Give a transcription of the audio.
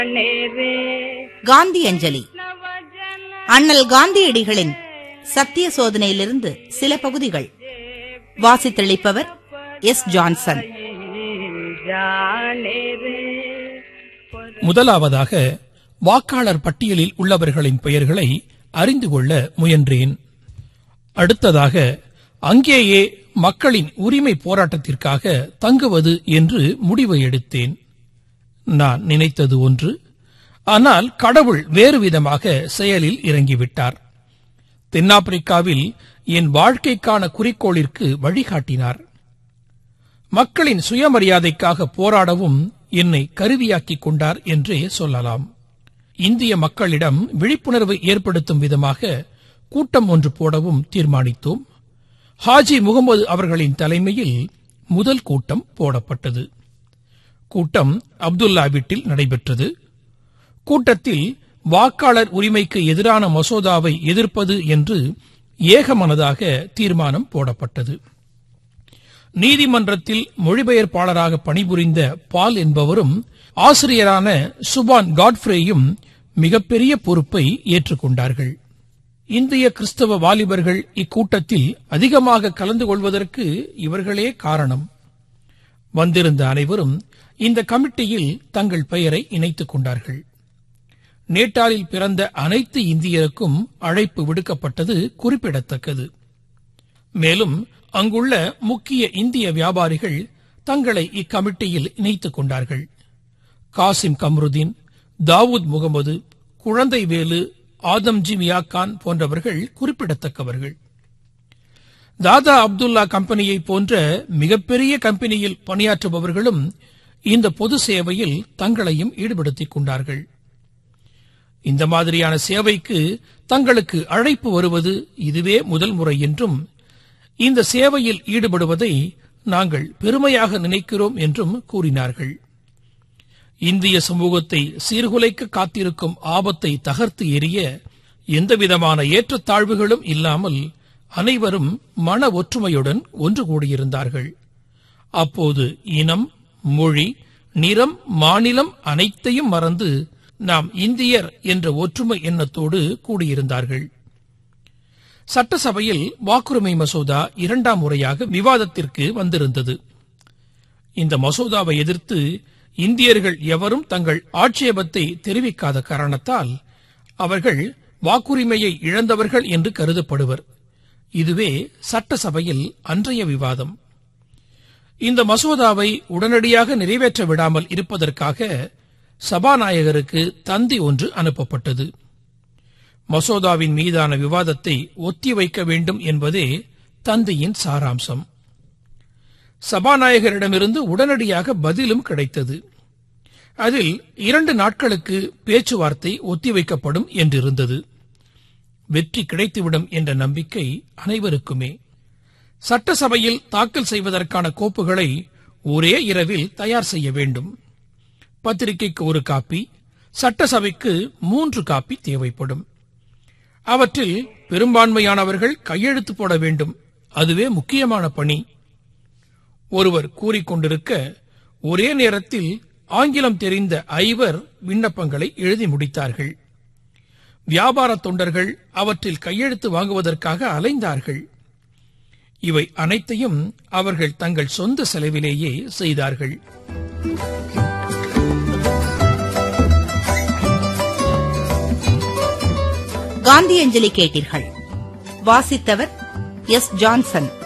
காந்தி அஞ்சலி அண்ணல் காந்தியடிகளின் சத்திய சோதனையிலிருந்து சில பகுதிகள் வாசித்தளிப்பவர் எஸ் ஜான்சன் முதலாவதாக வாக்காளர் பட்டியலில் உள்ளவர்களின் பெயர்களை அறிந்து கொள்ள முயன்றேன் அடுத்ததாக அங்கேயே மக்களின் உரிமை போராட்டத்திற்காக தங்குவது என்று முடிவு எடுத்தேன் நான் நினைத்தது ஒன்று ஆனால் கடவுள் வேறு விதமாக செயலில் இறங்கிவிட்டார் தென்னாப்பிரிக்காவில் என் வாழ்க்கைக்கான குறிக்கோளிற்கு வழிகாட்டினார் மக்களின் சுயமரியாதைக்காக போராடவும் என்னை கருவியாக்கிக் கொண்டார் என்றே சொல்லலாம் இந்திய மக்களிடம் விழிப்புணர்வு ஏற்படுத்தும் விதமாக கூட்டம் ஒன்று போடவும் தீர்மானித்தோம் ஹாஜி முகமது அவர்களின் தலைமையில் முதல் கூட்டம் போடப்பட்டது கூட்டம் அப்துல்லா வீட்டில் நடைபெற்றது கூட்டத்தில் வாக்காளர் உரிமைக்கு எதிரான மசோதாவை எதிர்ப்பது என்று ஏகமனதாக தீர்மானம் போடப்பட்டது நீதிமன்றத்தில் மொழிபெயர்ப்பாளராக பணிபுரிந்த பால் என்பவரும் ஆசிரியரான சுபான் காட்ஃப்ரேயும் மிகப்பெரிய பொறுப்பை ஏற்றுக்கொண்டார்கள் இந்திய கிறிஸ்தவ வாலிபர்கள் இக்கூட்டத்தில் அதிகமாக கலந்து கொள்வதற்கு இவர்களே காரணம் வந்திருந்த அனைவரும் இந்த கமிட்டியில் தங்கள் பெயரை இணைத்துக் கொண்டார்கள் நேட்டாளில் பிறந்த அனைத்து இந்தியருக்கும் அழைப்பு விடுக்கப்பட்டது குறிப்பிடத்தக்கது மேலும் அங்குள்ள முக்கிய இந்திய வியாபாரிகள் தங்களை இக்கமிட்டியில் இணைத்துக் கொண்டார்கள் காசிம் கம்ருதீன் தாவூத் முகமது குழந்தை வேலு ஆதம்ஜி மியாக்கான் போன்றவர்கள் குறிப்பிடத்தக்கவர்கள் தாதா அப்துல்லா கம்பெனியை போன்ற மிகப்பெரிய கம்பெனியில் பணியாற்றுபவர்களும் இந்த பொது சேவையில் தங்களையும் ஈடுபடுத்திக் கொண்டார்கள் இந்த மாதிரியான சேவைக்கு தங்களுக்கு அழைப்பு வருவது இதுவே முதல் முறை என்றும் இந்த சேவையில் ஈடுபடுவதை நாங்கள் பெருமையாக நினைக்கிறோம் என்றும் கூறினார்கள் இந்திய சமூகத்தை சீர்குலைக்க காத்திருக்கும் ஆபத்தை தகர்த்து எறிய எந்தவிதமான ஏற்றத்தாழ்வுகளும் இல்லாமல் அனைவரும் மன ஒற்றுமையுடன் ஒன்று கூடியிருந்தார்கள் அப்போது இனம் மொழி நிறம் மாநிலம் அனைத்தையும் மறந்து நாம் இந்தியர் என்ற ஒற்றுமை எண்ணத்தோடு கூடியிருந்தார்கள் சட்டசபையில் வாக்குரிமை மசோதா இரண்டாம் முறையாக விவாதத்திற்கு வந்திருந்தது இந்த மசோதாவை எதிர்த்து இந்தியர்கள் எவரும் தங்கள் ஆட்சேபத்தை தெரிவிக்காத காரணத்தால் அவர்கள் வாக்குரிமையை இழந்தவர்கள் என்று கருதப்படுவர் இதுவே சட்டசபையில் அன்றைய விவாதம் இந்த மசோதாவை உடனடியாக நிறைவேற்ற விடாமல் இருப்பதற்காக சபாநாயகருக்கு தந்தி ஒன்று அனுப்பப்பட்டது மசோதாவின் மீதான விவாதத்தை ஒத்திவைக்க வேண்டும் என்பதே தந்தியின் சாராம்சம் சபாநாயகரிடமிருந்து உடனடியாக பதிலும் கிடைத்தது அதில் இரண்டு நாட்களுக்கு பேச்சுவார்த்தை ஒத்திவைக்கப்படும் என்றிருந்தது வெற்றி கிடைத்துவிடும் என்ற நம்பிக்கை அனைவருக்குமே சட்டசபையில் தாக்கல் செய்வதற்கான கோப்புகளை ஒரே இரவில் தயார் செய்ய வேண்டும் பத்திரிகைக்கு ஒரு காப்பி சட்டசபைக்கு மூன்று காப்பி தேவைப்படும் அவற்றில் பெரும்பான்மையானவர்கள் கையெழுத்து போட வேண்டும் அதுவே முக்கியமான பணி ஒருவர் கூறிக்கொண்டிருக்க ஒரே நேரத்தில் ஆங்கிலம் தெரிந்த ஐவர் விண்ணப்பங்களை எழுதி முடித்தார்கள் வியாபார தொண்டர்கள் அவற்றில் கையெழுத்து வாங்குவதற்காக அலைந்தார்கள் இவை அனைத்தையும் அவர்கள் தங்கள் சொந்த செலவிலேயே செய்தார்கள் காந்தி அஞ்சலி கேட்டீர்கள் வாசித்தவர் எஸ் ஜான்சன்